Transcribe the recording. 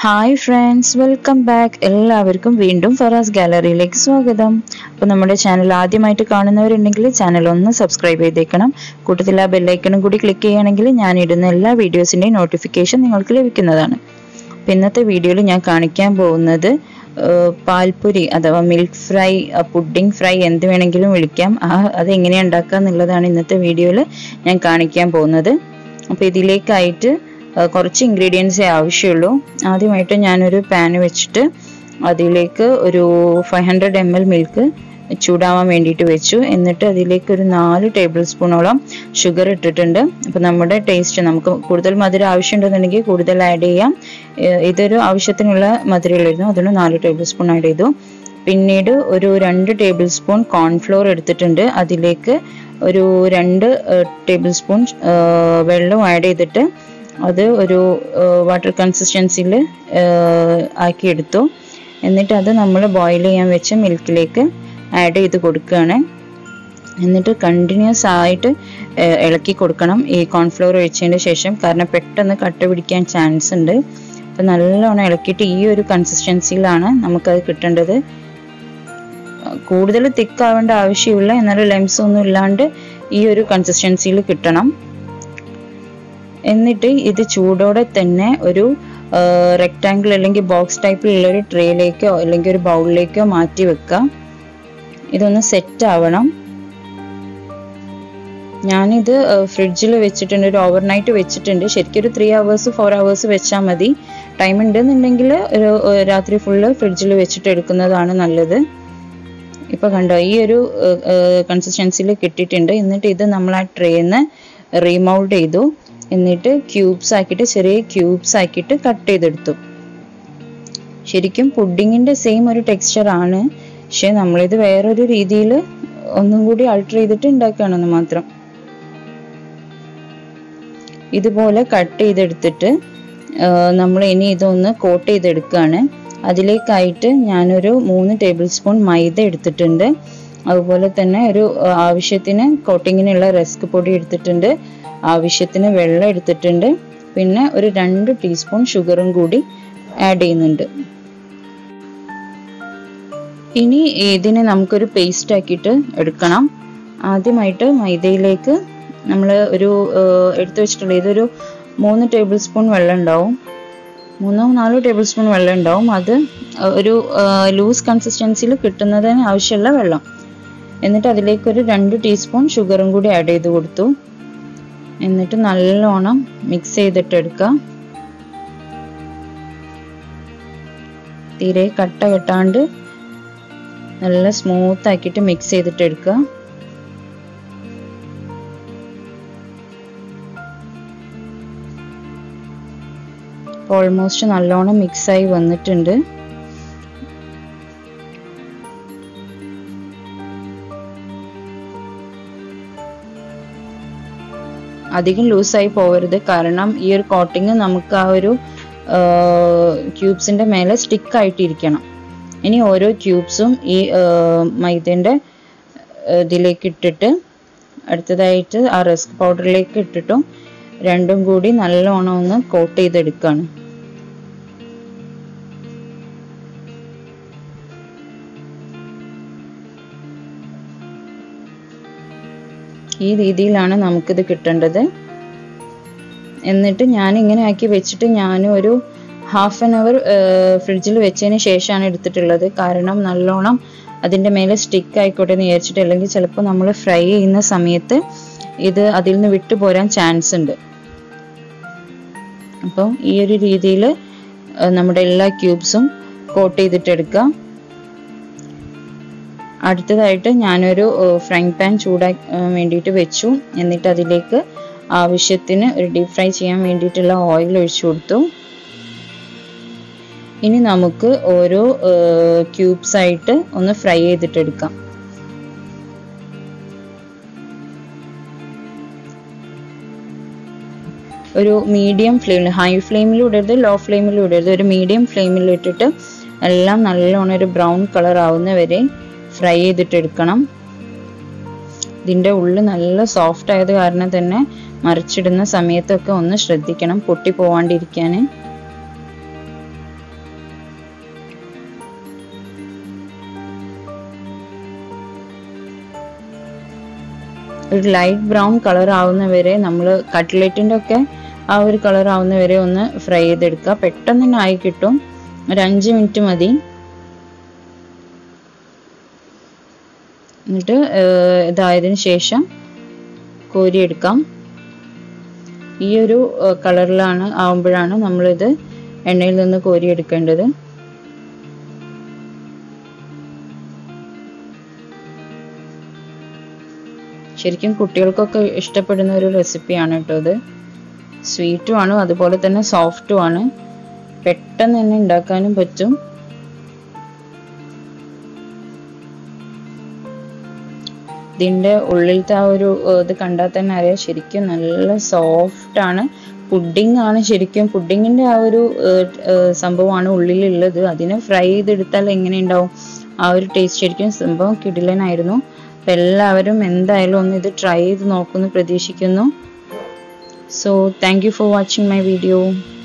hi friends welcome back എല്ലാവർക്കും വീണ്ടും ഫറാസ് ഗാലറിയിലേക്ക് സ്വാഗതം അപ്പോൾ നമ്മുടെ ചാനൽ ആദ്യമായിട്ട് കാണുന്നവരുണ്ടെങ്കിൽ ചാനൽ ഒന്ന് സബ്സ്ക്രൈബ് ചെയ്തേക്കണം കൂട്ടത്തിൽ ആ ബെല്ലൈക്കണും കൂടി ക്ലിക്ക് ചെയ്യുകയാണെങ്കിൽ ഞാൻ ഇടുന്ന എല്ലാ വീഡിയോസിൻ്റെയും നോട്ടിഫിക്കേഷൻ നിങ്ങൾക്ക് ലഭിക്കുന്നതാണ് അപ്പോൾ ഇന്നത്തെ വീഡിയോയിൽ ഞാൻ കാണിക്കാൻ പോകുന്നത് ഏഹ്, പാൽപ്പൊരി അഥവാ മിൽക്ക് ഫ്രൈ പുഡിംഗ് ഫ്രൈ എന്ത് വേണമെങ്കിലും വിളിക്കാം ആ അത് എങ്ങനെയാണ് ഉണ്ടാക്കുക എന്നുള്ളതാണ് ഇന്നത്തെ വീഡിയോയിൽ ഞാൻ കാണിക്കാൻ പോകുന്നത് അപ്പോൾ ഇതിലേക്കായിട്ട് ആ, കുറച്ച് ഇൻഗ്രീഡിയൻസേ ആവശ്യമുള്ളൂ ആദ്യമായിട്ട് ഞാനൊരു പാൻ വെച്ചിട്ട് അതിലേക്ക് ഒരു five hundred M L milk ചൂടാവാൻ വേണ്ടിയിട്ട് വെച്ചു എന്നിട്ട് അതിലേക്ക് ഒരു നാല് ടേബിൾ സ്പൂണോളം ഷുഗർ ഇട്ടിട്ടുണ്ട് അപ്പോൾ നമ്മുടെ ടേസ്റ്റ് നമുക്ക് കൂടുതൽ മധുരം ആവശ്യമുണ്ടെന്നുണ്ടെങ്കിൽ കൂടുതൽ ആഡ് ചെയ്യാം ഏഹ് ഇതൊരു ആവശ്യത്തിനുള്ള മധുരമുള്ളായിരുന്നു അതുകൊണ്ട് നാല് ടേബിൾ സ്പൂൺ ആഡ് ചെയ്തു പിന്നീട് ഒരു രണ്ട് ടേബിൾ സ്പൂൺ കോൺഫ്ലോർ എടുത്തിട്ടുണ്ട് അതിലേക്ക് ഒരു രണ്ട് ടേബിൾ സ്പൂൺ വെള്ളം ആഡ് ചെയ്തിട്ട് അത് ഒരു വാട്ടർ കൺസിസ്റ്റൻസിയിൽ ആക്കിയെടുത്തു എന്നിട്ട് അത് നമ്മൾ ബോയിൽ ചെയ്യാൻ വെച്ച മിൽക്കിലേക്ക് ആഡ് ചെയ്ത് കൊടുക്കുകയാണ് എന്നിട്ട് കണ്ടിന്യൂസ് ആയിട്ട് ഏഹ്, ഇളക്കി കൊടുക്കണം ഈ കോൺഫ്ലോർ ഒഴിച്ചതിന് ശേഷം കാരണം പെട്ടെന്ന് കട്ട പിടിക്കാൻ ചാൻസ് ഉണ്ട് അപ്പം നല്ലോണം ഇളക്കിയിട്ട് ഈ ഒരു കൺസിസ്റ്റൻസിയിലാണ് നമുക്കത് കിട്ടേണ്ടത് കൂടുതൽ തിക്കാവേണ്ട ആവശ്യമില്ല എന്നാലും ലെംസ് ഒന്നും ഇല്ലാണ്ട് ഈ ഒരു കൺസിസ്റ്റൻസിയിൽ കിട്ടണം എന്നിട്ട് ഇത് ചൂടോടെ തന്നെ ഒരു റെക്റ്റാങ്കിൾ അല്ലെങ്കിൽ ബോക്സ് ടൈപ്പിലുള്ള ഒരു ട്രേയിലേക്കോ അല്ലെങ്കിൽ ഒരു ബൗളിലേക്കോ മാറ്റി വെക്കാം ഇതൊന്ന് സെറ്റ് ആവണം ഞാനിത് ഫ്രിഡ്ജിൽ വെച്ചിട്ടുണ്ട് ഒരു ഓവർനൈറ്റ് വെച്ചിട്ടുണ്ട് ശരിക്കും ഒരു ത്രീ ഹവേഴ്സ് ഫോർ ഹവേഴ്സ് വെച്ചാൽ മതി ടൈം ഉണ്ടെന്നുണ്ടെങ്കിൽ ഒരു ഏഹ്, രാത്രി ഫുള്ള് ഫ്രിഡ്ജിൽ വെച്ചിട്ട് എടുക്കുന്നതാണ് നല്ലത് ഇപ്പൊ കണ്ടോ ഈ ഒരു കൺസിസ്റ്റൻസിയിൽ കിട്ടിയിട്ടുണ്ട് എന്നിട്ട് ഇത് നമ്മൾ ആ ട്രേന്ന് റീമൗൾഡ് ചെയ്തു എന്നിട്ട് ക്യൂബ്സ് ആക്കിയിട്ട് ചെറിയ ക്യൂബ്സ് ആക്കിയിട്ട് കട്ട് ചെയ്തെടുത്തു ശരിക്കും പുഡിങ്ങിന്റെ സെയിം ഒരു ടെക്സ്ചർ ആണ് പക്ഷെ നമ്മളിത് വേറൊരു രീതിയിൽ ഒന്നും കൂടി ആൾട്ടർ ചെയ്തിട്ട് ഉണ്ടാക്കുകയാണെന്ന് മാത്രം ഇതുപോലെ കട്ട് ചെയ്തെടുത്തിട്ട് നമ്മൾ ഇനി ഇതൊന്ന് കോട്ട് ചെയ്തെടുക്കുകയാണ് അതിലേക്കായിട്ട് ഞാനൊരു മൂന്ന് ടേബിൾ സ്പൂൺ മൈദ എടുത്തിട്ടുണ്ട് അതുപോലെ തന്നെ ഒരു ആ, ആവശ്യത്തിന് കോട്ടിങ്ങിനുള്ള റസ്ക് പൊടി എടുത്തിട്ടുണ്ട് ആവശ്യത്തിന് വെള്ളം എടുത്തിട്ടുണ്ട് പിന്നെ ഒരു രണ്ട് ടീസ്പൂൺ ഷുഗറും കൂടി ആഡ് ചെയ്യുന്നുണ്ട് ഇനി ഇതിനെ നമുക്കൊരു പേസ്റ്റ് ആക്കിയിട്ട് എടുക്കണം ആദ്യമായിട്ട് മൈദയിലേക്ക് നമ്മൾ ഒരു ഏഹ്, എടുത്തു വെച്ചിട്ടുള്ള ഇതൊരു മൂന്ന് ടേബിൾ സ്പൂൺ വെള്ളം ഉണ്ടാവും മൂന്നോ നാലോ ടേബിൾ സ്പൂൺ വെള്ളം ഉണ്ടാവും അത് ഒരു ലൂസ് കൺസിസ്റ്റൻസിയിൽ കിട്ടുന്നതിന് ആവശ്യമുള്ള വെള്ളം എന്നിട്ട് അതിലേക്ക് ഒരു രണ്ട് ടീസ്പൂൺ ഷുഗറും കൂടി ആഡ് ചെയ്ത് കൊടുത്തു എന്നിട്ട് നല്ലോണം മിക്സ് ചെയ്തിട്ട് എടുക്കാം തീരെ കട്ട കെട്ടാണ്ട് നല്ല സ്മൂത്ത് ആക്കിയിട്ട് മിക്സ് ചെയ്തിട്ട് എടുക്കുക ഓൾമോസ്റ്റ് നല്ലോണം മിക്സ് ആയി വന്നിട്ടുണ്ട് അധികം ലൂസായി പോകരുത് കാരണം ഈ ഒരു കോട്ടിങ് നമുക്ക് ആ ഒരു ക്യൂബ്സിന്റെ മേലെ സ്റ്റിക്ക് ആയിട്ടിരിക്കണം ഇനി ഓരോ ക്യൂബ്സും ഈ മൈദൻ്റെ ഇതിലേക്ക് ഇട്ടിട്ട് അടുത്തതായിട്ട് ആ റസ്ക് പൗഡറിലേക്ക് ഇട്ടിട്ടും രണ്ടും കൂടി നല്ലോണം ഒന്ന് കോട്ട് ചെയ്തെടുക്കുകയാണ് ഈ രീതിയിലാണ് നമുക്കിത് കിട്ടേണ്ടത് എന്നിട്ട് ഞാൻ ഇങ്ങനെ ആക്കി വെച്ചിട്ട് ഞാൻ ഒരു ഹാഫ് ആൻ അവർ ഫ്രിഡ്ജിൽ വെച്ചതിന് ശേഷമാണ് എടുത്തിട്ടുള്ളത് കാരണം നല്ലോണം അതിൻ്റെ മേലെ സ്റ്റിക്ക് ആയിക്കോട്ടെ എന്ന് വിചാരിച്ചിട്ട് അല്ലെങ്കിൽ ചിലപ്പോൾ നമ്മൾ ഫ്രൈ ചെയ്യുന്ന സമയത്ത് ഇത് അതിൽ നിന്ന് വിട്ടു പോരാൻ ചാൻസ് ഉണ്ട് അപ്പം ഈ ഒരു രീതിയിൽ നമ്മുടെ എല്ലാ ക്യൂബ്സും കോട്ട് ചെയ്തിട്ട് എടുക്കുക അടുത്തതായിട്ട് ഞാനൊരു ഫ്രൈങ് പാൻ ചൂടാക്കാൻ വേണ്ടിയിട്ട് വെച്ചു എന്നിട്ട് അതിലേക്ക് ആവശ്യത്തിന് ഒരു ഡീപ് ഫ്രൈ ചെയ്യാൻ വേണ്ടിയിട്ടുള്ള ഓയിൽ ഒഴിച്ചു കൊടുത്തു ഇനി നമുക്ക് ഓരോ ക്യൂബ്സ് ആയിട്ട് ഒന്ന് ഫ്രൈ ചെയ്തിട്ടെടുക്കാം ഒരു മീഡിയം ഫ്ലെയിമിൽ ഹൈ ഫ്ലെയിമിൽ ഇടരുത് ലോ ഫ്ലെയിമിൽ ഇടരുത് ഒരു മീഡിയം ഫ്ലെയിമിൽ ഇട്ടിട്ട് എല്ലാം നല്ലോണം ഒരു ബ്രൗൺ കളർ ആവുന്ന വരെ ഫ്രൈ ചെയ്തിട്ട് എടുക്കണം ഇതിൻ്റെ ഉള്ളിൽ നല്ല സോഫ്റ്റ് ആയത് കാരണം തന്നെ മറിച്ചിടുന്ന സമയത്തൊക്കെ ഒന്ന് ശ്രദ്ധിക്കണം പൊട്ടി പോവാണ്ടിരിക്കാൻ ഒരു ലൈറ്റ് ബ്രൗൺ കളർ ആവുന്ന വരെ നമ്മൾ കട്ട്ലറ്റിൻ്റെ ഒക്കെ ആ ഒരു കളർ ആവുന്ന വരെ ഒന്ന് ഫ്രൈ ചെയ്തെടുക്കുക പെട്ടെന്ന് തന്നെ ആയി കിട്ടും ഒരു അഞ്ച് മിനിറ്റ് മതി എന്നിട്ട് ഇതായതിനു ശേഷം കോരിയെടുക്കാം ഈ ഒരു കളറിലാണ് ആവുമ്പോഴാണ് നമ്മളിത് എണ്ണയിൽ നിന്ന് കോരിയെടുക്കേണ്ടത് ശരിക്കും കുട്ടികൾക്കൊക്കെ ഇഷ്ടപ്പെടുന്ന ഒരു റെസിപ്പിയാണ് കേട്ടോ ഇത് സ്വീറ്റും ആണ് അതുപോലെ തന്നെ സോഫ്റ്റും ആണ് പെട്ടെന്ന് തന്നെ ഉണ്ടാക്കാനും പറ്റും ഇതിൻ്റെ ഉള്ളിലത്തെ ആ ഒരു ഇത് കണ്ടാൽ തന്നെ അറിയാം ശരിക്കും നല്ല സോഫ്റ്റ് ആണ് പുഡിംഗ് ആണ് ശരിക്കും പുഡിങ്ങിൻ്റെ ആ ഒരു സംഭവമാണ് ഉള്ളിലുള്ളത് അതിനെ ഫ്രൈ ചെയ്തെടുത്താൽ എങ്ങനെ ഉണ്ടാവും ആ ഒരു ടേസ്റ്റ് ശരിക്കും സംഭവം കിടിലനായിരുന്നു അപ്പം എല്ലാവരും എന്തായാലും ഒന്ന് ഇത് ട്രൈ ചെയ്ത് നോക്കുമെന്ന് പ്രതീക്ഷിക്കുന്നു so thank you for watching my video